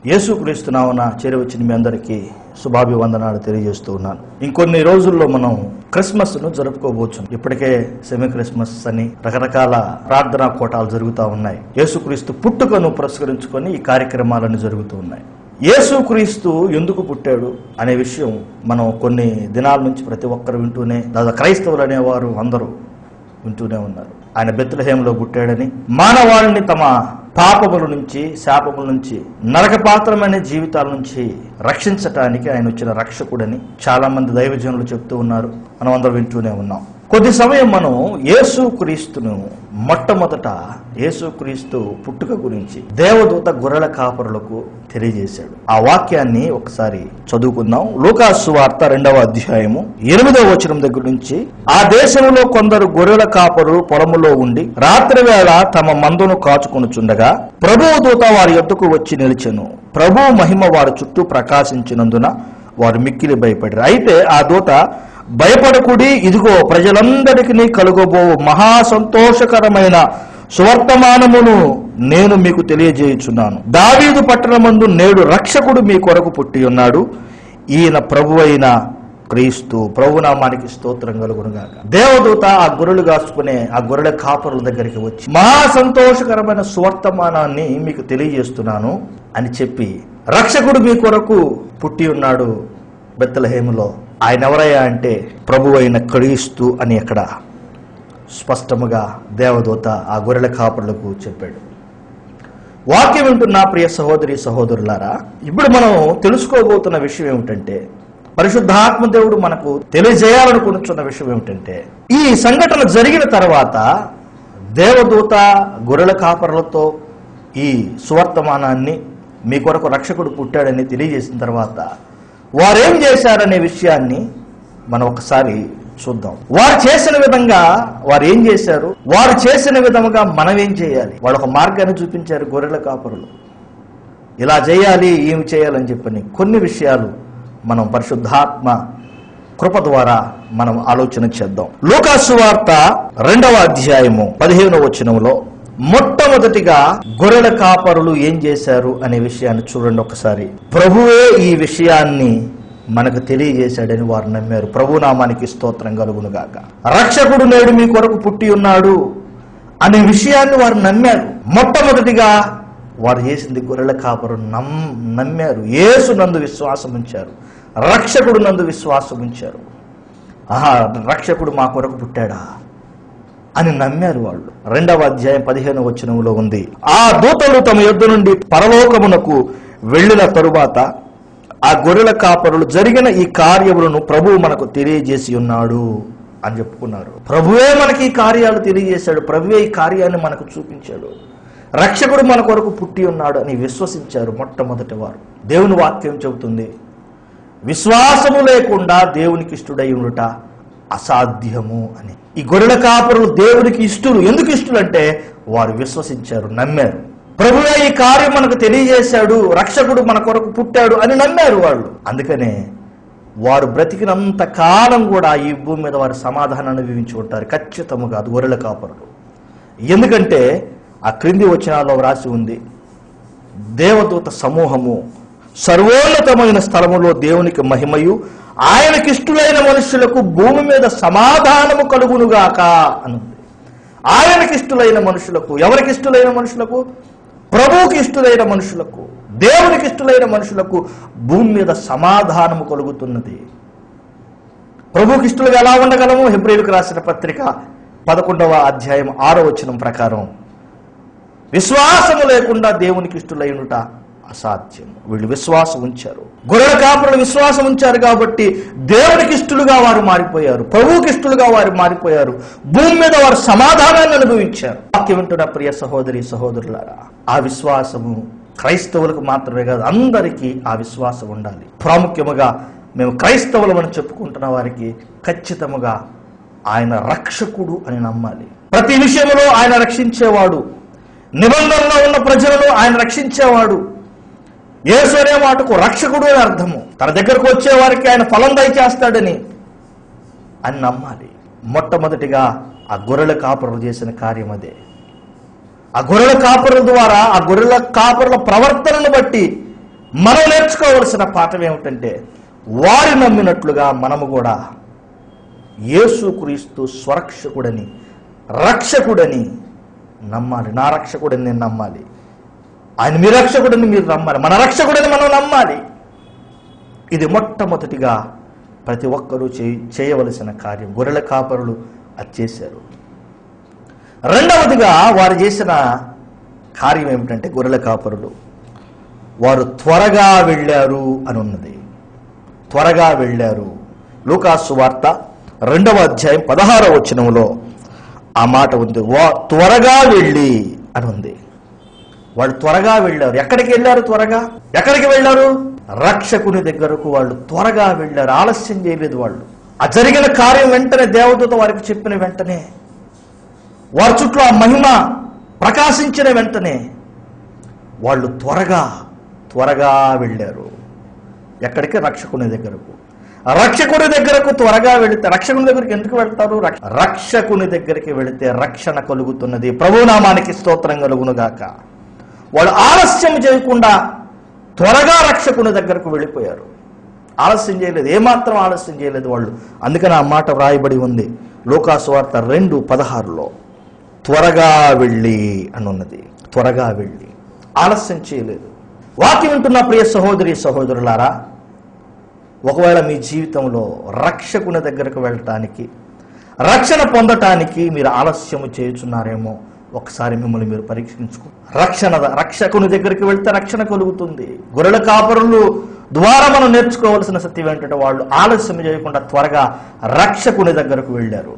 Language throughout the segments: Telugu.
యేసుక్రీస్తునామన చేరవచ్చిన మీ అందరికీ శుభాభివందనాలు తెలియజేస్తూ ఉన్నాను ఇంకొన్ని రోజుల్లో మనం క్రిస్మస్ ను జరుపుకోబోచున్నాం ఇప్పటికే సెమీ క్రిస్మస్ అని రకరకాల ప్రార్థనా కోటాలు జరుగుతూ ఉన్నాయి యేసుక్రీస్తు పుట్టుకను పురస్కరించుకొని ఈ కార్యక్రమాలను జరుగుతూ ఉన్నాయి యేసుక్రీస్తు ఎందుకు పుట్టాడు అనే విషయం మనం కొన్ని దినాల నుంచి ప్రతి ఒక్కరు వింటూనే దాదాపు క్రైస్తవులు అనేవారు అందరూ వింటూనే ఉన్నారు ఆయన బెత్లహేంలో పుట్టాడని మానవాళిని తమ పాపముల నుంచి శాపముల నుంచి నరకపాత్రమైన జీవితాల నుంచి రక్షించటానికి ఆయన వచ్చిన రక్షకుడని చాలా మంది దైవజనులు చెప్తూ ఉన్నారు మనం అందరం వింటూనే ఉన్నాం కొద్ది సమయం మనం యేసు క్రీస్తును మొట్టమొదట యేసు క్రీస్తు పుట్టుక గురించి దేవదూత గొర్రెల కాపరులకు తెలియజేశాడు ఆ వాక్యాన్ని ఒకసారి చదువుకుందాం లూకాసు వార్త రెండవ అధ్యాయము ఎనిమిదవ వచనం దగ్గర నుంచి ఆ దేశంలో కొందరు గొర్రెల కాపరు పొలములో ఉండి రాత్రి వేళ తమ మందును కాచుకొనుచుండగా ప్రభువు దూత వారి యొద్దకు వచ్చి నిలిచెను ప్రభు మహిమ వారి చుట్టూ ప్రకాశించినందున వారు మిక్కిలి భయపడారు అయితే ఆ దూత భయపడకుడి ఇదిగో ప్రజలందరికీ కలుగబో మహా సంతోషకరమైన సువర్తమానమును నేను మీకు తెలియజేయుచున్నాను దావీదు పట్టణమందు నేడు రక్షకుడు మీ కొరకు పుట్టి ఉన్నాడు ఈయన ప్రభువైన క్రీస్తు ప్రభునామానికి స్తోత్రం కలుగునుగాక దేవదూత ఆ గొర్రెలు కాసుకునే ఆ గొర్రెల కాపరుల దగ్గరికి వచ్చి మహా సంతోషకరమైన సువర్తమానాన్ని మీకు తెలియజేస్తున్నాను అని చెప్పి రక్షకుడు మీ కొరకు పుట్టి ఉన్నాడు బెత్తలహేములో ఆయన ఎవరయ్యా అంటే ప్రభు అయిన క్రీస్తు అని అక్కడ స్పష్టముగా దేవదూత ఆ గొర్రెల కాపరులకు చెప్పాడు వాక్యం వింటున్న ప్రియ సహోదరి సహోదరులారా ఇప్పుడు మనం తెలుసుకోబోతున్న విషయం ఏమిటంటే పరిశుద్ధాత్మ దేవుడు మనకు తెలియజేయాలనుకుంటున్న విషయం ఏమిటంటే ఈ సంఘటన జరిగిన తర్వాత దేవదూత గొర్రెల కాపరులతో ఈ సువర్తమానాన్ని మీ కొరకు రక్షకుడు పుట్టాడని తెలియజేసిన తర్వాత వారేం చేశారనే విషయాన్ని మనం ఒకసారి చూద్దాం వారు చేసిన విధంగా వారు ఏం చేశారు వారు చేసిన విధముగా మనం ఏం చేయాలి వాళ్ళు ఒక మార్గాన్ని చూపించారు గొర్రెల కాపరులు ఇలా చేయాలి ఏమి చేయాలని చెప్పని కొన్ని విషయాలు మనం పరిశుద్ధాత్మ కృప ద్వారా మనం ఆలోచన చేద్దాం లోకాసు వార్త రెండవ అధ్యాయము పదిహేనవ వచనంలో మొట్టమొదటిగా గొర్రెల కాపరులు ఏం చేశారు అనే విషయాన్ని చూడండి ఒకసారి ప్రభువే ఈ విషయాన్ని మనకు తెలియజేశాడని వారు నమ్మారు ప్రభునామానికి స్తోత్రం కలుగునుగాక రక్షకుడు నేడు మీ కొరకు పుట్టి ఉన్నాడు అనే విషయాన్ని వారు నమ్మారు మొట్టమొదటిగా వారు చేసింది గొర్రెల కాపరు నమ్ నమ్మారు యేసు నందు విశ్వాసం ఉంచారు రక్షకుడు నందు విశ్వాసం ఉంచారు ఆహా రక్షకుడు మా కొరకు పుట్టాడా అని నమ్మారు వాళ్ళు రెండవ అధ్యాయం పదిహేను వచనంలో ఉంది ఆ దూతలు తమ యుద్ధ నుండి పరలోకమునకు వెళ్ళిన తరువాత ఆ గొర్రెల కాపరులు జరిగిన ఈ కార్యములను ప్రభువు మనకు తెలియజేసి ఉన్నాడు అని చెప్పుకున్నారు ప్రభువే మనకి ఈ కార్యాలు తెలియజేశాడు ప్రభువే ఈ కార్యాన్ని మనకు చూపించాడు రక్షకుడు మన కొరకు పుట్టి ఉన్నాడు అని విశ్వసించారు మొట్టమొదటి వారు దేవుని వాక్యం చెబుతుంది విశ్వాసము లేకుండా దేవునికి ఇష్టడై ఉండుట అసాధ్యము అని ఈ గొర్రెల కాపురులు దేవునికి ఇష్టలు ఎందుకు ఇష్టలు అంటే వారు విశ్వసించారు నమ్మారు ప్రభువే ఈ కార్యం మనకు తెలియజేశాడు రక్షకుడు మన కొరకు పుట్టాడు అని నమ్మారు వాళ్ళు అందుకనే వారు బ్రతికినంత కాలం కూడా ఈ భూమి మీద వారి సమాధానాన్ని వివించి ఉంటారు ఖచ్చితముగా అది గొర్రెల కాపరులు ఎందుకంటే ఆ క్రింది వచనాల్లో వ్రాసి ఉంది దేవదూత సమూహము సర్వోన్నతమైన స్థలములో దేవునికి మహిమయు ఆయనకిష్టులైన మనుషులకు భూమి మీద సమాధానము కలుగునుగాక అనుంది ఆయనకిష్టులైన మనుషులకు ఎవరికిష్టులైన మనుషులకు ప్రభువుకి ఇష్టులైన మనుషులకు దేవునికి ఇష్టులైన మనుషులకు భూమి మీద సమాధానము కలుగుతున్నది ప్రభువుకి ఇష్టలుగా ఎలా ఉండగలము హెబ్రిలకు రాసిన పత్రిక పదకొండవ అధ్యాయం ఆరో వచనం ప్రకారం విశ్వాసము లేకుండా దేవునికి ఇష్టలైనట అసాధ్యం వీళ్ళు విశ్వాసం ఉంచారు గొర్రెల కాపురులు విశ్వాసం ఉంచారు కాబట్టి దేవునికి ఇష్టలుగా వారు మారిపోయారు ప్రభువుకి ఇష్టలుగా వారు మారిపోయారు భూమి మీద వారు సమాధానాన్ని అనుభవించారు వాక్యం వింటున్న ప్రియ సహోదరి సహోదరులారా ఆ విశ్వాసము క్రైస్తవులకు మాత్రమే కాదు అందరికీ ఆ విశ్వాసం ఉండాలి ప్రాముఖ్యముగా మేము క్రైస్తవులమని చెప్పుకుంటున్న వారికి ఖచ్చితముగా ఆయన రక్షకుడు అని నమ్మాలి ప్రతి విషయంలో ఆయన రక్షించేవాడు నిబంధనలో ఉన్న ప్రజలను ఆయన రక్షించేవాడు యేసు అనే మాటకు రక్షకుడు అని అర్థము తన దగ్గరకు వచ్చే వారికి ఆయన ఫలం దయచేస్తాడని అని నమ్మాలి మొట్టమొదటిగా ఆ గొర్రెల కాపురులు చేసిన కార్యం అదే ఆ గొర్రెల కాపురుల ద్వారా ఆ గొర్రెల కాపురుల ప్రవర్తనను బట్టి మనం నేర్చుకోవలసిన పాఠం ఏమిటంటే వారి నమ్మినట్లుగా మనము కూడా యేసుక్రీస్తు స్వరక్షకుడని రక్షకుడని నమ్మాలి నా రక్షకుడని నేను నమ్మాలి ఆయన మీ రక్షకుడని మీరు నమ్మాలి మన రక్షకుడని మనం నమ్మాలి ఇది మొట్టమొదటిగా ప్రతి ఒక్కరూ చేయ చేయవలసిన కార్యం గొర్రెల కాపరులు అది చేశారు రెండవదిగా వారు చేసిన కార్యం ఏమిటంటే గొర్రెల కాపరులు వారు త్వరగా వెళ్ళారు అని ఉన్నది త్వరగా వెళ్ళారు లూకాసు వార్త రెండవ అధ్యాయం పదహారవ వచనంలో ఆ మాట ఉంది వా త్వరగా వెళ్ళి అని ఉంది వాళ్ళు త్వరగా వెళ్ళారు ఎక్కడికి వెళ్ళారు త్వరగా ఎక్కడికి వెళ్ళారు రక్షకుని దగ్గరకు వాళ్ళు త్వరగా వెళ్ళారు ఆలస్యం చేయలేదు వాళ్ళు ఆ జరిగిన కార్యం వెంటనే దేవదూత వారికి చెప్పిన వెంటనే వారి చుట్టూ ఆ మహిమ ప్రకాశించిన వెంటనే వాళ్ళు త్వరగా త్వరగా వెళ్ళారు ఎక్కడికి రక్షకుని దగ్గరకు రక్షకుని దగ్గరకు త్వరగా వెళితే రక్షకుని దగ్గరికి ఎందుకు వెళ్తారు రక్ష- రక్షకుని దగ్గరికి వెళితే రక్షణ కలుగుతున్నది ప్రభునామానికి స్తోత్రం కలుగునుగాక వాళ్ళు ఆలస్యం చేయకుండా త్వరగా రక్షకుని దగ్గరకు వెళ్ళిపోయారు ఆలస్యం చేయలేదు ఏమాత్రం ఆలస్యం చేయలేదు వాళ్ళు అందుకని ఆ మాట వ్రాయబడి ఉంది లోకాసు వార్త రెండు పదహారులో త్వరగా వెళ్ళి అని ఉన్నది త్వరగా వెళ్ళి ఆలస్యం చేయలేదు వాక్యం వింటున్న ప్రియ సహోదరి సహోదరులారా ఒకవేళ మీ జీవితంలో రక్షకుని దగ్గరకు వెళ్ళటానికి రక్షణ పొందటానికి మీరు ఆలస్యము చేయుచున్నారేమో ఒకసారి మిమ్మల్ని మీరు పరీక్షించుకో రక్షణ రక్షకుని దగ్గరికి వెళ్తే రక్షణ కలుగుతుంది గొర్రెల కాపరులు ద్వారా మనం నేర్చుకోవాల్సిన సత్యం ఏంటంటే వాళ్ళు ఆలస్యం చేయకుండా త్వరగా రక్షకుని దగ్గరకు వెళ్ళారు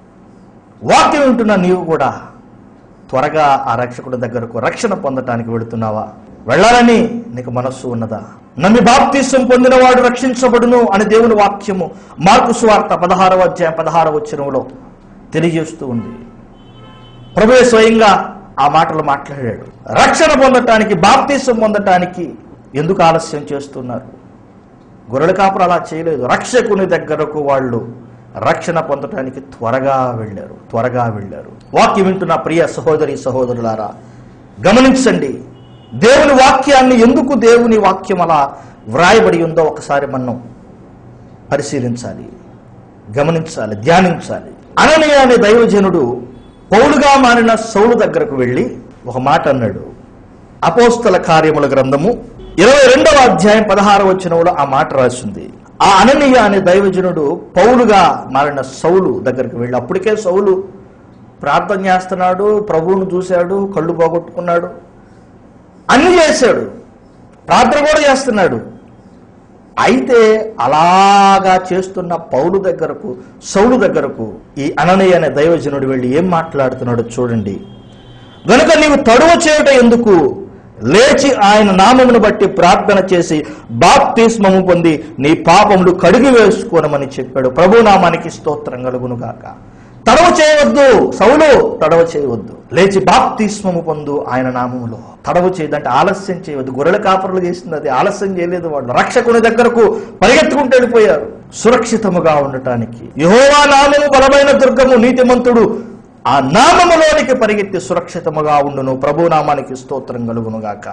వాక్యం వింటున్న నీవు కూడా త్వరగా ఆ రక్షకుడి దగ్గరకు రక్షణ పొందటానికి వెళుతున్నావా వెళ్ళాలని నీకు మనస్సు ఉన్నదా నమ్మి బాప్తీసం పొందినవాడు రక్షించబడును అని దేవుని వాక్యము మార్కు సువార్త పదహారవ అధ్యాయం పదహారవ వచనంలో తెలియజేస్తూ ఉంది ప్రభువే స్వయంగా ఆ మాటలు మాట్లాడాడు రక్షణ పొందటానికి బాప్తీసం పొందటానికి ఎందుకు ఆలస్యం చేస్తున్నారు గొర్రెల కాపురు అలా చేయలేదు రక్షకుని దగ్గరకు వాళ్ళు రక్షణ పొందటానికి త్వరగా వెళ్ళారు త్వరగా వెళ్ళారు వాక్యం వింటున్న ప్రియ సహోదరి సహోదరులారా గమనించండి దేవుని వాక్యాన్ని ఎందుకు దేవుని వాక్యం అలా వ్రాయబడి ఉందో ఒకసారి మనం పరిశీలించాలి గమనించాలి ధ్యానించాలి అననీయ అనే దైవజనుడు పౌలుగా మారిన సౌలు దగ్గరకు వెళ్ళి ఒక మాట అన్నాడు అపోస్తల కార్యముల గ్రంథము ఇరవై రెండవ అధ్యాయం పదహారవ వచనంలో ఆ మాట రాసింది ఆ అననీయ అనే దైవజనుడు పౌలుగా మారిన సౌలు దగ్గరికి వెళ్ళి అప్పటికే సౌలు ప్రార్థన చేస్తున్నాడు ప్రభువును చూశాడు కళ్ళు పోగొట్టుకున్నాడు అన్ని చేశాడు ప్రార్థన కూడా చేస్తున్నాడు అయితే అలాగా చేస్తున్న పౌలు దగ్గరకు సౌలు దగ్గరకు ఈ అననీయ అనే దైవజనుడు వెళ్ళి ఏం మాట్లాడుతున్నాడో చూడండి గనుక నీవు తడువ చేయుట ఎందుకు లేచి ఆయన నామమును బట్టి ప్రార్థన చేసి బాప్తిస్మము పొంది నీ పాపములు కడిగి వేసుకోనమని చెప్పాడు ప్రభు నామానికి స్తోత్రం కలుగును గాక తడవ చేయవద్దు సౌలు తడవ చేయవద్దు లేచి బాప్తిస్మము పొందు ఆయన నామములో తడవ చేయదంటే ఆలస్యం చేయవద్దు గొర్రెల కాపరులు చేసింది అది ఆలస్యం చేయలేదు వాళ్ళు రక్షకుని దగ్గరకు పరిగెత్తుకుంటూ వెళ్ళిపోయారు సురక్షితముగా ఉండటానికి యహోవా నామము బలమైన దుర్గము నీతిమంతుడు ఆ నామములోనికి పరిగెత్తి సురక్షితముగా ఉండును ప్రభు నామానికి స్తోత్రం కలుగును గాక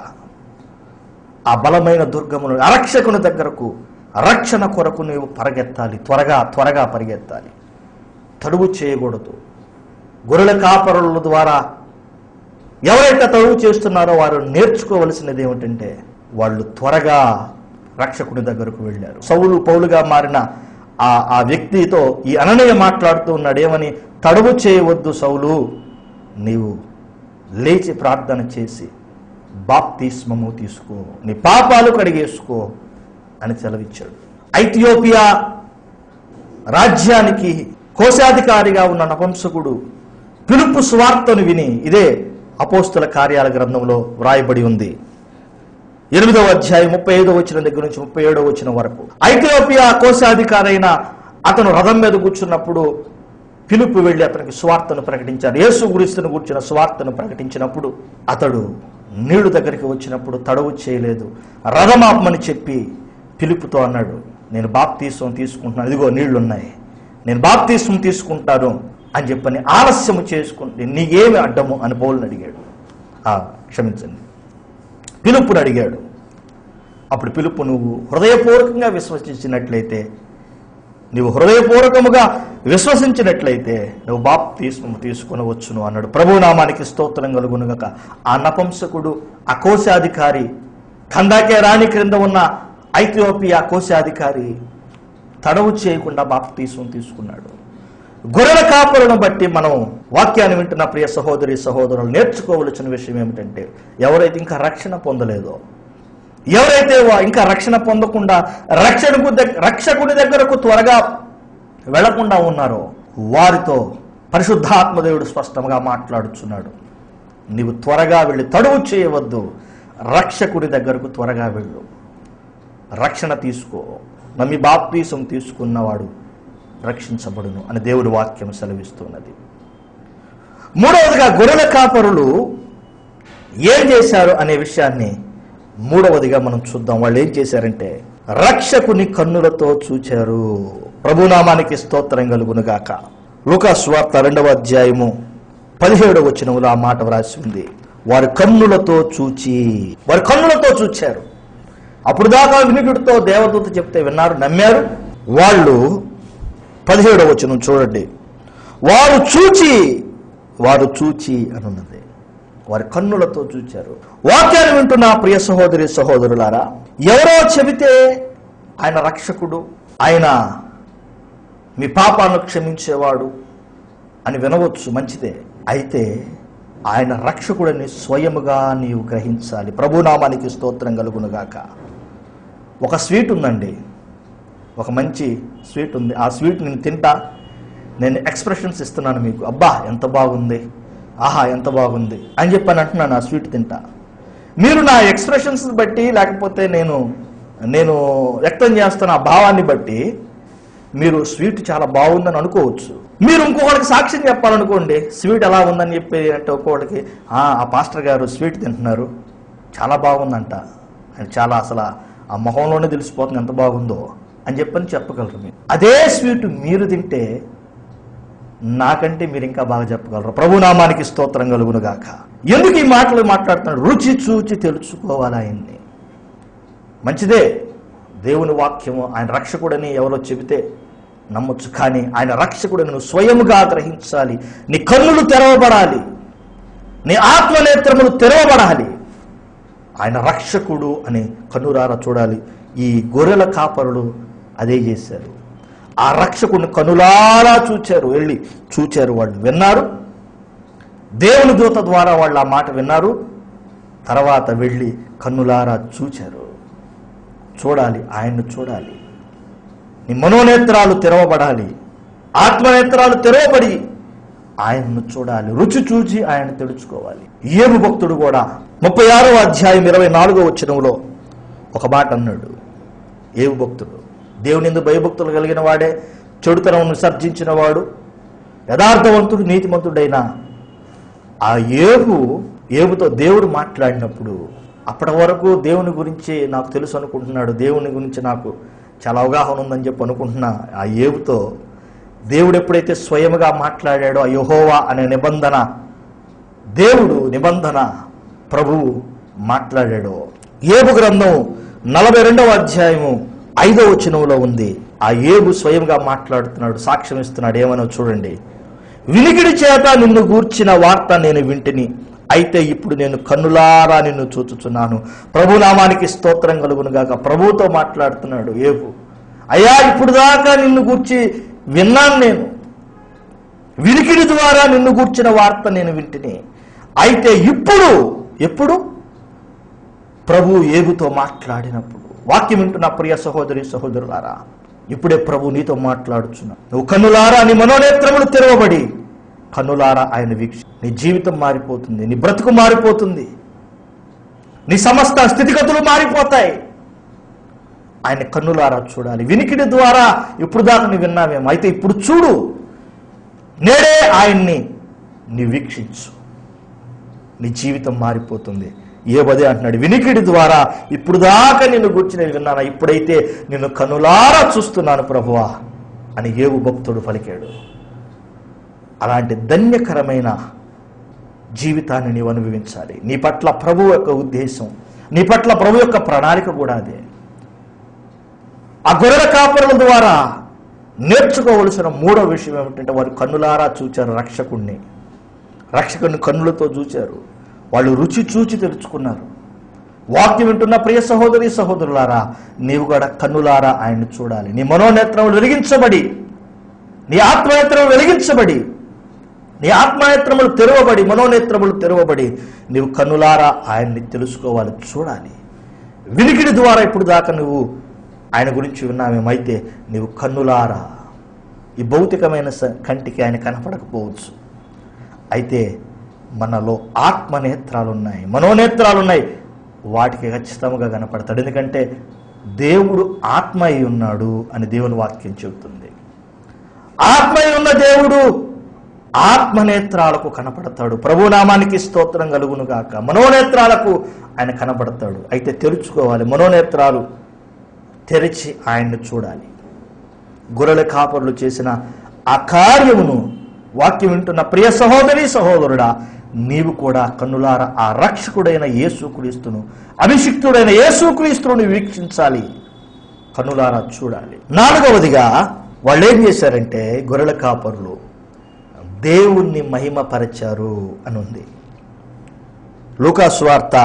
ఆ బలమైన దుర్గమును అరక్షకుని దగ్గరకు రక్షణ కొరకు నీవు పరిగెత్తాలి త్వరగా త్వరగా పరిగెత్తాలి తడువు చేయకూడదు గొర్రెల కాపరుల ద్వారా ఎవరైతే తడువు చేస్తున్నారో వారు నేర్చుకోవలసినది ఏమిటంటే వాళ్ళు త్వరగా రక్షకుడి దగ్గరకు వెళ్ళారు సౌలు పౌలుగా మారిన ఆ ఆ వ్యక్తితో ఈ అననయ మాట్లాడుతూ ఉన్నాడు ఏమని తడువు చేయవద్దు సౌలు నీవు లేచి ప్రార్థన చేసి బాప్తిస్మము తీసుకో నీ పాపాలు కడిగేసుకో అని సెలవిచ్చాడు ఐథియోపియా రాజ్యానికి కోశాధికారిగా ఉన్న నపంసకుడు పిలుపు స్వార్థను విని ఇదే అపోస్తుల కార్యాల గ్రంథంలో వ్రాయబడి ఉంది ఎనిమిదవ అధ్యాయం ముప్పై ఐదో వచ్చిన దగ్గర నుంచి ముప్పై ఏడో వచ్చిన వరకు ఐథియోపియా కోశాధికారి అయిన అతను రథం మీద కూర్చున్నప్పుడు పిలుపు వెళ్ళి అతనికి స్వార్థను ప్రకటించారు యేసు గురిస్తును కూర్చున్న స్వార్థను ప్రకటించినప్పుడు అతడు నీళ్లు దగ్గరికి వచ్చినప్పుడు తడవు చేయలేదు రథమాపమని చెప్పి పిలుపుతో అన్నాడు నేను బాప్తీసం తీసుకుంటున్నాను ఇదిగో నీళ్లు ఉన్నాయి నేను బాప్తీసం తీసుకుంటాను అని చెప్పని ఆలస్యము చేసుకుంటే నీకేమి అడ్డము అని పౌలను అడిగాడు ఆ, క్షమించండి పిలుపుని అడిగాడు అప్పుడు పిలుపు నువ్వు హృదయపూర్వకంగా విశ్వసించినట్లయితే నీవు హృదయపూర్వకముగా విశ్వసించినట్లయితే నువ్వు బాప్తీస్మము తీసుకొనవచ్చును అన్నాడు ప్రభు నామానికి స్తోత్రం కలుగునుగక ఆ నపంసకుడు ఆ కోశాధికారి కందాకే రాణి క్రింద ఉన్న ఐథియోపియా కోశాధికారి తడవు చేయకుండా బాప్తీసం తీసుకున్నాడు గొర్రెల కాపులను బట్టి మనం వాక్యాన్ని వింటున్న ప్రియ సహోదరి సహోదరులు నేర్చుకోవలసిన విషయం ఏమిటంటే ఎవరైతే ఇంకా రక్షణ పొందలేదో ఎవరైతే వా- ఇంకా రక్షణ పొందకుండా రక్షణకు దగ్- రక్షకుడి దగ్గరకు త్వరగా వెళ్లకుండా ఉన్నారో వారితో పరిశుద్ధాత్మదేవుడు స్పష్టంగా మాట్లాడుచున్నాడు నీవు త్వరగా వెళ్ళి తడువు చేయవద్దు రక్షకుడి దగ్గరకు త్వరగా వెళ్ళు రక్షణ తీసుకో నమ్మి బాప్తీసం తీసుకున్నవాడు రక్షించబడును అని దేవుడి వాక్యం సెలవిస్తున్నది మూడవదిగా గొర్రెల కాపరులు ఏం చేశారు అనే విషయాన్ని మూడవదిగా మనం చూద్దాం వాళ్ళు ఏం చేశారంటే రక్షకుని కన్నులతో చూచారు ప్రభునామానికి స్తోత్రం కలుగునుగాక లూకాస్ వార్త రెండవ అధ్యాయము పదిహేడవ వచనములో ఆ మాట వ్రాసి ఉంది వారి కన్నులతో చూచి వారి కన్నులతో చూచారు అప్పుడు దాకా వినికిడితో దేవదూత చెప్తే విన్నారు నమ్మారు వాళ్ళు పదిహేడవ వచనం చూడండి వారు చూచి వారు చూచి అని ఉన్నది వారి కన్నులతో చూచారు వాక్యాన్ని వింటున్న ప్రియ సహోదరి సహోదరులారా ఎవరో చెబితే ఆయన రక్షకుడు ఆయన మీ పాపాలను క్షమించేవాడు అని వినవచ్చు మంచిదే అయితే ఆయన రక్షకుడని స్వయముగా నీవు గ్రహించాలి ప్రభునామానికి స్తోత్రం కలుగునుగాక ఒక స్వీట్ ఉందండి ఒక మంచి స్వీట్ ఉంది ఆ స్వీట్ నేను తింటా నేను ఎక్స్ప్రెషన్స్ ఇస్తున్నాను మీకు అబ్బా ఎంత బాగుంది ఆహా ఎంత బాగుంది అని చెప్పి అని అంటున్నాను ఆ స్వీట్ తింటా మీరు నా ఎక్స్ప్రెషన్స్ బట్టి లేకపోతే నేను నేను వ్యక్తం చేస్తున్న ఆ భావాన్ని బట్టి మీరు స్వీట్ చాలా బాగుందని అనుకోవచ్చు మీరు ఇంకొకరికి సాక్ష్యం చెప్పాలనుకోండి స్వీట్ ఎలా ఉందని చెప్పి అంటే ఒక్కొక్కడికి "ఆ, ఆ పాస్టర్ గారు స్వీట్ తింటున్నారు చాలా బాగుందంట ఆయన చాలా అసలు ఆ మొహంలోనే తెలిసిపోతుంది ఎంత బాగుందో అని చెప్పని చెప్పగలరు మీరు అదే స్వీట్ మీరు తింటే నాకంటే మీరు ఇంకా బాగా చెప్పగలరు ప్రభునామానికి స్తోత్రం కలుగును గాక ఎందుకు ఈ మాటలు మాట్లాడుతున్నాడు రుచి చూచి తెలుసుకోవాలి ఆయన్ని మంచిదే దేవుని వాక్యము ఆయన రక్షకుడని ఎవరో చెబితే నమ్మొచ్చు కానీ ఆయన రక్షకుడని నువ్వు స్వయముగా గ్రహించాలి నీ కన్నులు తెరవబడాలి నీ ఆత్మనేత్రములు తెరవబడాలి ఆయన రక్షకుడు అని కన్నురారా చూడాలి ఈ గొర్రెల కాపరులు అదే చేశారు ఆ రక్షకుడిని కనులారా చూచారు వెళ్ళి చూచారు వాళ్ళు విన్నారు దేవుని దూత ద్వారా వాళ్ళు ఆ మాట విన్నారు తర్వాత వెళ్ళి కన్నులారా చూచారు చూడాలి ఆయన్ను చూడాలి నీ మనోనేత్రాలు తెరవబడాలి ఆత్మనేత్రాలు తెరవబడి ఆయన్ను చూడాలి రుచి చూచి ఆయన తెలుసుకోవాలి ఏము భక్తుడు కూడా ముప్పై ఆరో అధ్యాయం ఇరవై నాలుగో వచ్చినంలో ఒక మాట అన్నాడు ఏవు భక్తుడు దేవుని ఎందు భయభక్తులు కలిగిన వాడే చెడుతనం విసర్జించిన వాడు యథార్థవంతుడు నీతిమంతుడైన ఆ ఏబు ఏబుతో దేవుడు మాట్లాడినప్పుడు అప్పటి వరకు దేవుని గురించి నాకు తెలుసు అనుకుంటున్నాడు దేవుని గురించి నాకు చాలా అవగాహన ఉందని చెప్పి అనుకుంటున్నా ఆ ఏబుతో దేవుడు ఎప్పుడైతే స్వయముగా మాట్లాడాడో ఆ యెహోవా అనే నిబంధన దేవుడు నిబంధన ప్రభువు మాట్లాడాడో ఏబు గ్రంథం నలభై రెండవ అధ్యాయము ఐదవ వచనంలో ఉంది ఆ ఏబు స్వయంగా మాట్లాడుతున్నాడు సాక్ష్యం ఇస్తున్నాడు ఏమనో చూడండి వినికిడి చేత నిన్ను గూర్చిన వార్త నేను వింటిని అయితే ఇప్పుడు నేను కన్నులారా నిన్ను చూచుచున్నాను ప్రభు నామానికి స్తోత్రం కలుగును గాక ప్రభువుతో మాట్లాడుతున్నాడు ఏబు అయ్యా ఇప్పుడు దాకా నిన్ను గూర్చి విన్నాను నేను వినికిడి ద్వారా నిన్ను గూర్చిన వార్త నేను వింటిని అయితే ఇప్పుడు ఎప్పుడు ప్రభు ఏగుతో మాట్లాడినప్పుడు వాక్యం వింటున్న ప్రియ సహోదరి సహోదరులారా ఇప్పుడే ప్రభు నీతో మాట్లాడుచున్నా నువ్వు కన్నులారా నీ మనోనేత్రములు తెరవబడి కన్నులారా ఆయన వీక్ష నీ జీవితం మారిపోతుంది నీ బ్రతుకు మారిపోతుంది నీ సమస్త స్థితిగతులు మారిపోతాయి ఆయన కన్నులారా చూడాలి వినికిడి ద్వారా ఇప్పుడు దాకా నువ్వు విన్నామేమో అయితే ఇప్పుడు చూడు నేడే ఆయన్ని నీ వీక్షించు నీ జీవితం మారిపోతుంది ఏ బదే అంటున్నాడు వినికిడి ద్వారా ఇప్పుడు దాకా నిన్ను గుర్చి నేను విన్నానా ఇప్పుడైతే నిన్ను కనులారా చూస్తున్నాను ప్రభువా అని ఏవు భక్తుడు పలికాడు అలాంటి ధన్యకరమైన జీవితాన్ని నీవు అనుభవించాలి నీ పట్ల ప్రభు యొక్క ఉద్దేశం నీ పట్ల ప్రభు యొక్క ప్రణాళిక కూడా అదే ఆ గొర్రెల కాపరుల ద్వారా నేర్చుకోవలసిన మూడో విషయం ఏమిటంటే వారు కన్నులారా చూచారు రక్షకుణ్ణి రక్షకుని కన్నులతో చూచారు వాళ్ళు రుచి చూచి తెలుసుకున్నారు వాక్యం వింటున్న ప్రియ సహోదరి సహోదరులారా నీవు కూడా కన్నులారా ఆయన్ని చూడాలి నీ మనోనేత్రములు వెలిగించబడి నీ ఆత్మనేత్రములు వెలిగించబడి నీ ఆత్మనేత్రములు తెరవబడి మనోనేత్రములు తెరవబడి నీవు కన్నులారా ఆయన్ని తెలుసుకోవాలి చూడాలి వినికిడి ద్వారా ఇప్పుడు దాకా నువ్వు ఆయన గురించి విన్నామేమైతే నీవు కన్నులారా ఈ భౌతికమైన స- కంటికి ఆయన కనపడకపోవచ్చు అయితే మనలో ఆత్మనేత్రాలు ఉన్నాయి మనోనేత్రాలు ఉన్నాయి వాటికి ఖచ్చితంగా కనపడతాడు ఎందుకంటే దేవుడు ఆత్మ అయి ఉన్నాడు అని దేవుని వాక్యం చెబుతుంది ఆత్మ అయి ఉన్న దేవుడు ఆత్మనేత్రాలకు కనపడతాడు ప్రభునామానికి స్తోత్రం కలుగును గాక మనోనేత్రాలకు ఆయన కనపడతాడు అయితే తెరుచుకోవాలి మనోనేత్రాలు తెరిచి ఆయన్ని చూడాలి గొర్రెల కాపరులు చేసిన ఆ కార్యమును వాక్యం వింటున్న ప్రియ సహోదరి సహోదరుడా నీవు కూడా కన్నులార ఆ రక్షకుడైన యేసుక్రీస్తును అభిషిక్తుడైన యేసుక్రీస్తుని వీక్షించాలి కన్నులారా చూడాలి నాలుగవదిగా వాళ్ళు ఏం చేశారంటే గొర్రెల కాపరులు దేవుణ్ణి మహిమపరచారు అని ఉంది లూకాసు వార్త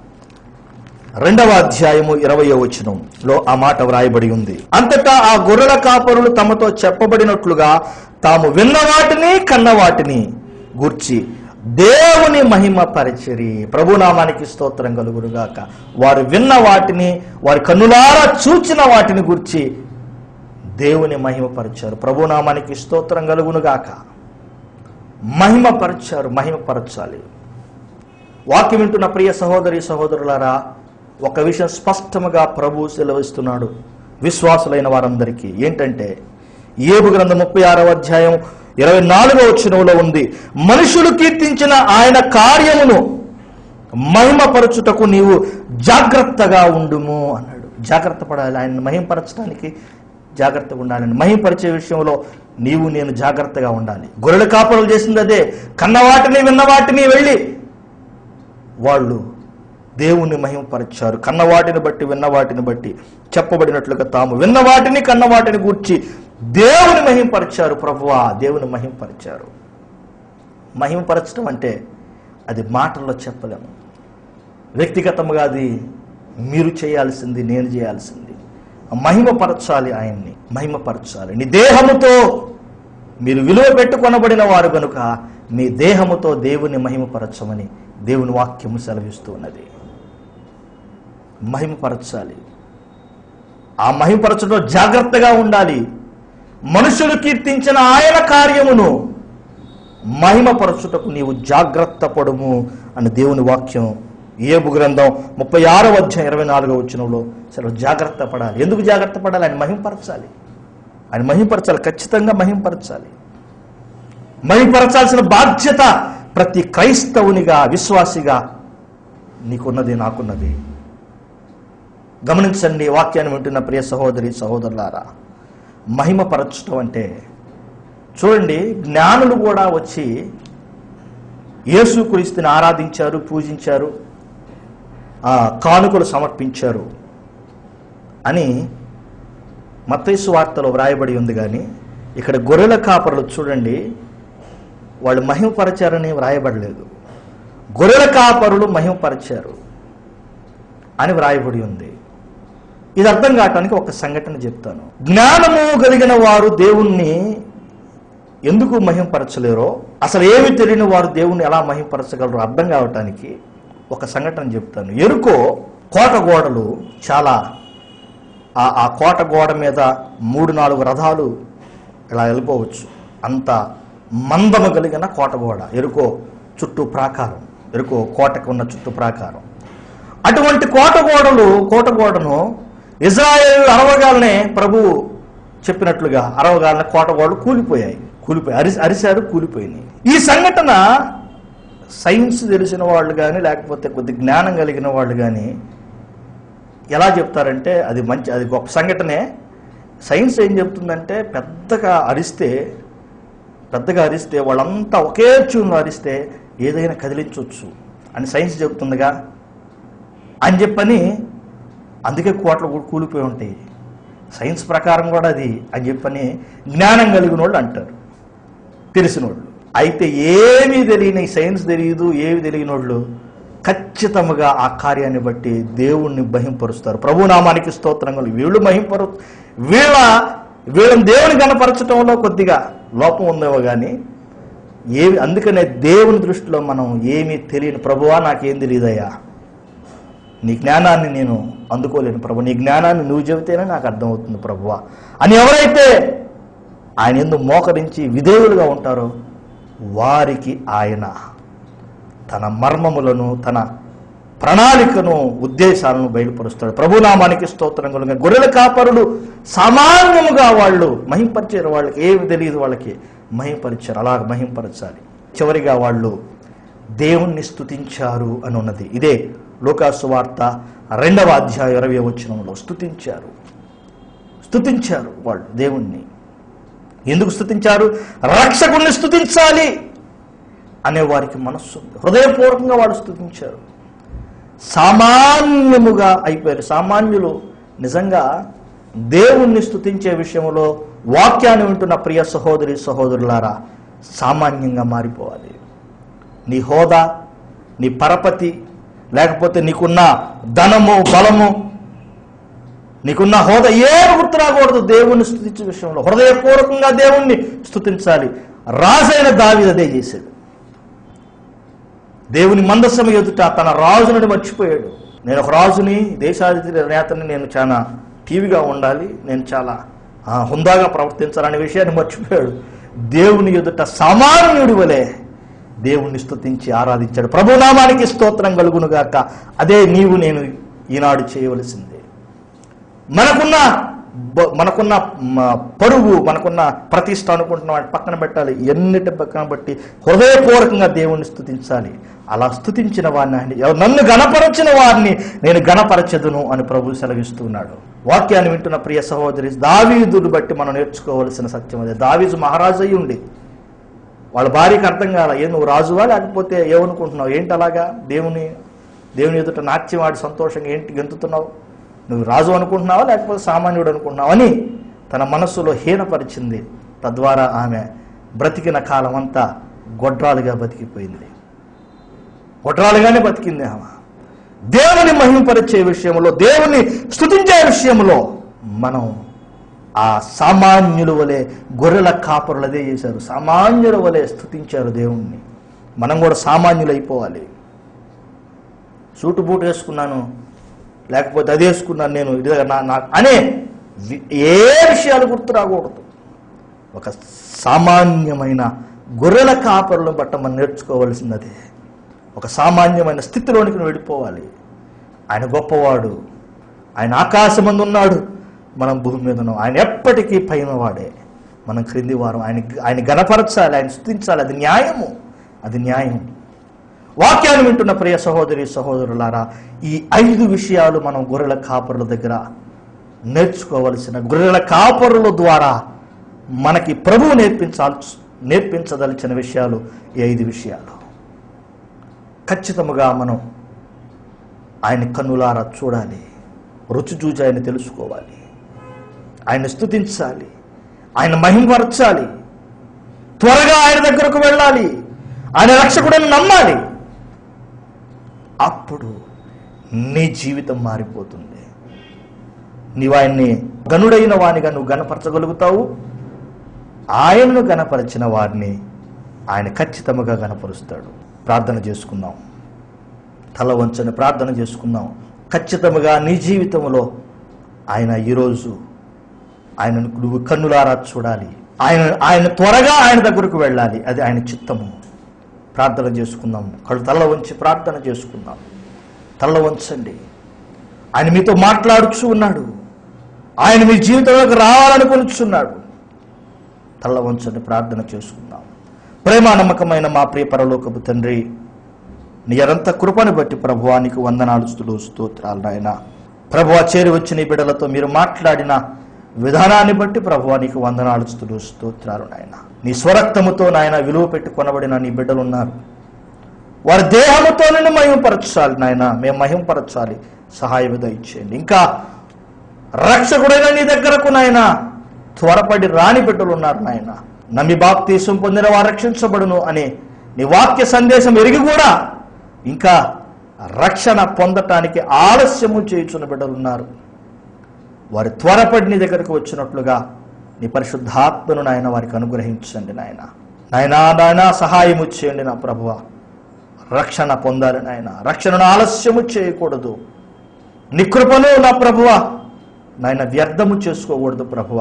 రెండవ అధ్యాయము ఇరవయో వచనంలో ఆ మాట వ్రాయబడి ఉంది అంతటా ఆ గొర్రెల కాపరులు తమతో చెప్పబడినట్లుగా తాము విన్న వాటిని కన్న వాటిని గూర్చి దేవుని మహిమ పరిచరి ప్రభునామానికి స్తోత్రం కలుగురుగాక వారు విన్న వాటిని వారి కన్నులారా చూచిన వాటిని గూర్చి దేవుని మహిమపరిచారు ప్రభునామానికి స్తోత్రం కలుగునుగాక మహిమపరచారు మహిమపరచాలి వాక్యం వింటున్న ప్రియ సహోదరి సహోదరులారా ఒక విషయం స్పష్టముగా ప్రభు సెలవిస్తున్నాడు విశ్వాసులైన వారందరికీ ఏంటంటే ఏబు గ్రంథం ముప్పై ఆరవ అధ్యాయం ఇరవై నాలుగవ వచనంలో ఉంది మనుషులు కీర్తించిన ఆయన కార్యమును మహిమపరచుటకు నీవు జాగ్రత్తగా ఉండుము అన్నాడు జాగ్రత్త పడాలి ఆయన మహిమపరచడానికి జాగ్రత్తగా ఉండాలని మహిమపరిచే విషయంలో నీవు నేను జాగ్రత్తగా ఉండాలి గొర్రెల కాపరులు చేసింది అదే కన్నవాటిని విన్నవాటిని వెళ్ళి వాళ్ళు దేవుణ్ణి మహిమపరిచారు కన్నవాటిని బట్టి విన్నవాటిని బట్టి చెప్పబడినట్లుగా తాము విన్నవాటిని కన్నవాటిని గూర్చి దేవుని మహింపరిచారు ప్రభువా దేవుని మహింపరిచారు మహిమపరచడం అంటే అది మాటల్లో చెప్పలేము వ్యక్తిగతంగా అది మీరు చేయాల్సింది నేను చేయాల్సింది మహిమపరచాలి ఆయన్ని మహిమపరచాలి నీ దేహముతో మీరు విలువ పెట్టుకొనబడిన వారు కనుక మీ దేహముతో దేవుని మహిమపరచమని దేవుని వాక్యము సెలవిస్తూ ఉన్నది మహిమపరచాలి ఆ మహిమపరచడంలో జాగ్రత్తగా ఉండాలి మనుషులు కీర్తించిన ఆయన కార్యమును మహిమపరచుటకు నీవు జాగ్రత్త పడుము అని దేవుని వాక్యం ఏబు గ్రంథం ముప్పై ఆరో అధ్యాయం ఇరవై నాలుగో వచ్చినంలో సెలవు జాగ్రత్త పడాలి ఎందుకు జాగ్రత్త పడాలి ఆయన మహింపరచాలి ఆయన మహింపరచాలి ఖచ్చితంగా మహింపరచాలి మహింపరచాల్సిన బాధ్యత ప్రతి క్రైస్తవునిగా విశ్వాసిగా నీకున్నది నాకున్నది గమనించండి వాక్యాన్ని వింటున్న ప్రియ సహోదరి సహోదరులారా మహిమపరచడం అంటే చూడండి జ్ఞానులు కూడా వచ్చి యేసుక్రీస్తుని ఆరాధించారు పూజించారు ఆ కానుకలు సమర్పించారు అని మత్తైసు వార్తలో వ్రాయబడి ఉంది కానీ ఇక్కడ గొర్రెల కాపరులు చూడండి వాళ్ళు మహిమపరచారని వ్రాయబడలేదు గొర్రెల కాపరులు మహిమపరిచారు అని వ్రాయబడి ఉంది ఇది అర్థం కావటానికి ఒక సంఘటన చెప్తాను జ్ఞానము కలిగిన వారు దేవుణ్ణి ఎందుకు మహింపరచలేరో అసలు ఏమి తెలియని వారు దేవుణ్ణి ఎలా మహింపరచగలరో అర్థం కావటానికి ఒక సంఘటన చెప్తాను ఎరుకో కోట గోడలు చాలా ఆ ఆ కోట గోడ మీద మూడు నాలుగు రథాలు ఇలా వెళ్ళిపోవచ్చు అంత మందము కలిగిన కోట గోడ ఎరుకో చుట్టూ ప్రాకారం ఎరుకో కోటకు ఉన్న చుట్టూ ప్రాకారం అటువంటి కోట గోడలు కోట గోడను ఇజ్రాయేల్ అరవగాలనే ప్రభు చెప్పినట్లుగా అరవగాలనే కోట గోడలు కూలిపోయాయి కూలిపోయి అరి అరిశారు కూలిపోయినాయి ఈ సంఘటన సైన్స్ తెలిసిన వాళ్ళు కానీ లేకపోతే కొద్ది జ్ఞానం కలిగిన వాళ్ళు కానీ ఎలా చెప్తారంటే అది మంచి అది గొప్ప సంఘటనే సైన్స్ ఏం చెప్తుందంటే పెద్దగా అరిస్తే పెద్దగా అరిస్తే వాళ్ళంతా ఒకే ట్యూన్లో అరిస్తే ఏదైనా కదిలించవచ్చు అని సైన్స్ చెబుతుందిగా అని చెప్పని అందుకే కోట్లు కూడా కూలిపోయి ఉంటాయి సైన్స్ ప్రకారం కూడా అది అని చెప్పని జ్ఞానం కలిగిన వాళ్ళు అంటారు తెలిసిన వాళ్ళు అయితే ఏమీ తెలియని సైన్స్ తెలియదు ఏమి తెలియని వాళ్ళు ఖచ్చితంగా ఆ కార్యాన్ని బట్టి దేవుణ్ణి మహింపరుస్తారు ప్రభునామానికి స్తోత్రం కలుగు. వీళ్ళు మహింపరు వీళ్ళ వీళ్ళని దేవుని కనపరచడంలో కొద్దిగా లోపం ఉందేమో కానీ ఏమి అందుకనే దేవుని దృష్టిలో మనం ఏమీ తెలియని ప్రభువా నాకేం తెలియదయ్యా నీ జ్ఞానాన్ని నేను అందుకోలేను ప్రభు నీ జ్ఞానాన్ని నువ్వు చెబితేనే నాకు అర్థమవుతుంది ప్రభువా అని ఎవరైతే ఆయన ఎందు మోకరించి విధేయులుగా ఉంటారో వారికి ఆయన తన మర్మములను తన ప్రణాళికను ఉద్దేశాలను బయలుపరుస్తాడు ప్రభునామానికి స్తోత్రం కలుగా గొర్రెల కాపరులు సామాన్యముగా వాళ్ళు మహింపరిచారు వాళ్ళకి ఏమి తెలియదు వాళ్ళకి మహింపరిచారు అలా మహింపరచాలి చివరిగా వాళ్ళు దేవుణ్ణి స్తుతించారు అని ఉన్నది ఇదే లోకాసు వార్త రెండవ అధ్యాయం ఇరవై వచనంలో స్తుతించారు స్తుతించారు వాళ్ళు దేవుణ్ణి ఎందుకు స్తుతించారు రక్షకుణ్ణి స్తుతించాలి అనే వారికి మనస్సు ఉంది హృదయపూర్వకంగా వాళ్ళు స్తుతించారు సామాన్యముగా అయిపోయారు సామాన్యులు నిజంగా దేవుణ్ణి స్తుతించే విషయంలో వాక్యాన్ని వింటున్న ప్రియ సహోదరి సహోదరులారా సామాన్యంగా మారిపోవాలి నీ హోదా నీ పరపతి లేకపోతే నీకున్న ధనము బలము నీకున్న హోదా ఏమి గుర్తు రాకూడదు దేవుణ్ణి స్తుతించే విషయంలో హృదయపూర్వకంగా దేవుణ్ణి స్తుతించాలి రాజైన దావిది అదే చేశాడు దేవుని మందస్సమ ఎదుట తన రాజుని మర్చిపోయాడు నేను ఒక రాజుని దేశాధిపతి నేతని నేను చాలా టీవీగా ఉండాలి నేను చాలా ఆ, హుందాగా ప్రవర్తించాలనే విషయాన్ని మర్చిపోయాడు దేవుని ఎదుట సామాన్యుడి వలె దేవుణ్ణి స్తుతించి ఆరాధించాడు ప్రభునామానికి స్తోత్రం కలుగునుగాక అదే నీవు నేను ఈనాడు చేయవలసిందే మనకున్న బ- మనకున్న మ, పరువు మనకున్న ప్రతిష్ట అనుకుంటున్న వాటి పక్కన పెట్టాలి ఎన్నిటి పక్కన బట్టి హృదయపూర్వకంగా దేవుణ్ణి స్తుతించాలి అలా స్తుతించిన వారిని ఆయన ఎవ- నన్ను గణపరచిన వారిని నేను గణపరచదును అని ప్రభు సెలవిస్తున్నాడు వాక్యాన్ని వింటున్న ప్రియ సహోదరి దావీదుని బట్టి మనం నేర్చుకోవలసిన సత్యం అదే దావీజు మహారాజు అయి ఉండి వాళ్ళ భార్యకి అర్థం కాల ఏ నువ్వు రాజువా లేకపోతే ఏమనుకుంటున్నావు ఏంటి అలాగా దేవుని దేవుని ఎదుట నాట్యం ఆడి సంతోషంగా ఏంటి గెంతుతున్నావు నువ్వు రాజు అనుకుంటున్నావా లేకపోతే సామాన్యుడు అనుకుంటున్నావు అని తన మనస్సులో హీనపరిచింది తద్వారా ఆమె బ్రతికిన కాలం అంతా గొడ్రాలుగా బతికిపోయింది గొడ్రాలుగానే బతికింది ఆమె దేవుని మహిమపరిచే విషయంలో దేవుని స్తుతించే విషయంలో మనం ఆ సామాన్యుల వలె గొర్రెల కాపరులు అదే చేశారు సామాన్యుల వలె స్తుతించారు దేవుణ్ణి మనం కూడా సామాన్యులు అయిపోవాలి సూటు బూటు వేసుకున్నాను లేకపోతే అది వేసుకున్నాను నేను ఇది నా నా అనే వి- ఏ విషయాలు గుర్తు రాకూడదు ఒక సామాన్యమైన గొర్రెల కాపరులను బట్ట మనం నేర్చుకోవాల్సినదే ఒక సామాన్యమైన స్థితిలోనికి నువ్వు వెళ్ళిపోవాలి ఆయన గొప్పవాడు ఆయన ఆకాశమందు ఉన్నాడు మనం భూమి మీద ఉన్నాం ఆయన ఎప్పటికీ పైన వాడే మనం క్రింది వారం ఆయన ఆయన గణపరచాలి ఆయన స్థుతించాలి అది న్యాయము అది న్యాయం వాక్యాన్ని వింటున్న ప్రియ సహోదరి సహోదరులారా ఈ ఐదు విషయాలు మనం గొర్రెల కాపరుల దగ్గర నేర్చుకోవలసిన గొర్రెల కాపరుల ద్వారా మనకి ప్రభువు నేర్పించాల్సి నేర్పించదలిచిన విషయాలు ఈ ఐదు విషయాలు ఖచ్చితముగా మనం ఆయన కన్నులారా చూడాలి రుచి చూచి ఆయన తెలుసుకోవాలి ఆయన స్తుతించాలి ఆయన మహిమపరచాలి త్వరగా ఆయన దగ్గరకు వెళ్ళాలి ఆయన రక్షకుడని నమ్మాలి అప్పుడు నీ జీవితం మారిపోతుంది నీవు ఆయన్ని గనుడైన వానిగా నువ్వు గనపరచగలుగుతావు ఆయనను గనపరిచిన వారిని ఆయన ఖచ్చితంగా గనపరుస్తాడు ప్రార్థన చేసుకుందాం తల వంచని ప్రార్థన చేసుకుందాం ఖచ్చితంగా నీ జీవితంలో ఆయన ఈరోజు ఆయన నువ్వు కన్నులారా చూడాలి ఆయన ఆయన త్వరగా ఆయన దగ్గరకు వెళ్ళాలి అది ఆయన చిత్తము ప్రార్థన చేసుకుందాం కళ్ళు తల్ల వంచి ప్రార్థన చేసుకుందాం తల్ల వంచండి ఆయన మీతో మాట్లాడుచు ఉన్నాడు ఆయన మీ జీవితంలోకి రావాలనుకొనిచున్నాడు తల్ల వంచండి ప్రార్థన చేసుకుందాం ప్రేమ నమ్మకమైన మా ప్రియ పరలోకపు తండ్రి నీ అనంత కృపను బట్టి ప్రభువానికి వందనాలు స్తులు స్తోత్రాలు నాయన ప్రభువా చేరి వచ్చిన ఈ బిడ్డలతో మీరు మాట్లాడిన విధానాన్ని బట్టి ప్రభువానికి వందనాలు స్తులు స్తోత్రాలు నాయన నీ స్వరక్తముతో నాయన విలువ పెట్టి కొనబడిన నీ బిడ్డలు ఉన్నారు వారి దేహముతో నిన్ను మహిమపరచాలి నాయన మేము మహిమపరచాలి సహాయం దయచేయండి ఇంకా రక్షకుడైన నీ దగ్గరకు నాయన త్వరపడి రాని బిడ్డలు ఉన్నారు నాయన నమ్మి బాప్తీసం పొందిన వారు రక్షించబడును అనే నీ వాక్య సందేశం ఎరిగి కూడా ఇంకా రక్షణ పొందటానికి ఆలస్యము చేయుచున్న బిడ్డలు ఉన్నారు వారి త్వరపడి నీ దగ్గరకు వచ్చినట్లుగా నీ పరిశుద్ధాత్మను నాయన వారికి అనుగ్రహించండి నాయన నాయనా నాయన సహాయము చేయండి నా ప్రభువ రక్షణ పొందాలి నాయన రక్షణను ఆలస్యము చేయకూడదు నీ కృపను నా ప్రభువ నాయన వ్యర్థము చేసుకోకూడదు ప్రభువ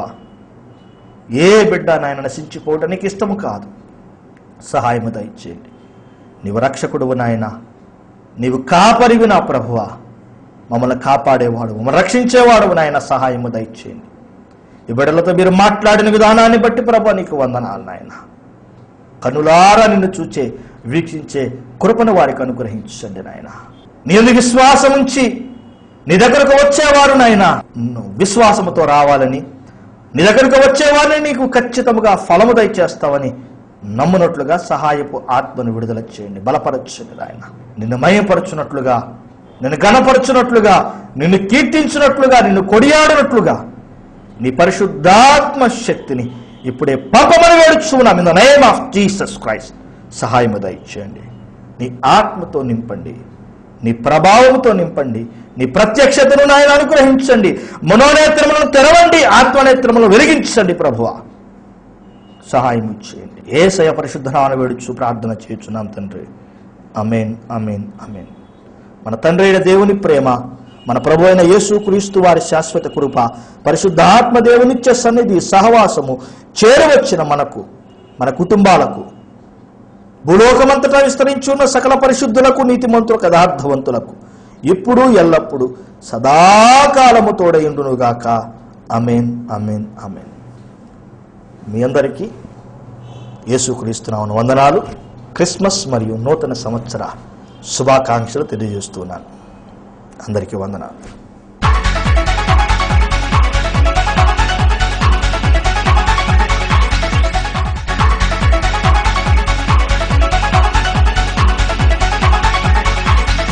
ఏ బిడ్డ నాయన నశించిపోవటం నీకు ఇష్టము కాదు సహాయము దయచేయండి నీవు రక్షకుడువు నాయన నీవు కాపరివి నా ప్రభువ మమ్మల్ని కాపాడేవాడు మమ్మల్ని రక్షించేవాడు నాయన సహాయము దయచేయండి ఈ బిడ్డలతో మీరు మాట్లాడిన విధానాన్ని బట్టి ప్రభా నీకు వందనాలు నాయన కనులారా నిన్ను చూచే వీక్షించే కృపను వారికి అనుగ్రహించండి నాయన నీ ఎందుకు విశ్వాసం ఉంచి నీ దగ్గరకు వచ్చేవారు నాయన నువ్వు విశ్వాసముతో రావాలని నీ దగ్గరకు వచ్చేవారిని నీకు ఖచ్చితముగా ఫలము దయచేస్తావని నమ్మునట్లుగా సహాయపు ఆత్మను విడుదల చేయండి బలపరచండి నాయన నిన్ను మయపరచునట్లుగా నిన్ను గణపరచునట్లుగా నిన్ను కీర్తించినట్లుగా నిన్ను కొడియాడినట్లుగా నీ పరిశుద్ధాత్మ శక్తిని ఇప్పుడే పంపమని వేడుచున్నాం in the name of Jesus Christ సహాయము దయచేయండి నీ ఆత్మతో నింపండి నీ ప్రభావంతో నింపండి నీ ప్రత్యక్షతను నాయన అనుగ్రహించండి మనోనేత్రములను తెరవండి ఆత్మనేత్రములను వెలిగించండి ప్రభువ సహాయం చేయండి ఏ సయ పరిశుద్ధనాన్ని వేడుచు ప్రార్థన చేయుచున్నాం తండ్రి అమేన్ అమేన్ అమేన్ మన తండ్రి అయిన దేవుని ప్రేమ మన ప్రభు అయిన యేసు క్రీస్తు వారి శాశ్వత కృప పరిశుద్ధాత్మ దేవునిచ్చే సన్నిధి సహవాసము చేరవచ్చిన మనకు మన కుటుంబాలకు భూలోకమంతటా విస్తరించున్న సకల పరిశుద్ధులకు నీతిమంతులకు యథార్థవంతులకు ఇప్పుడు ఎల్లప్పుడు సదాకాలము తోడయుండునుగాక అమేన్ అమేన్ అమేన్ మీ అందరికీ యేసుక్రీస్తునామను వందనాలు క్రిస్మస్ మరియు నూతన సంవత్సర శుభాకాంక్షలు తెలియజేస్తున్నాను అందరికీ వందనాలు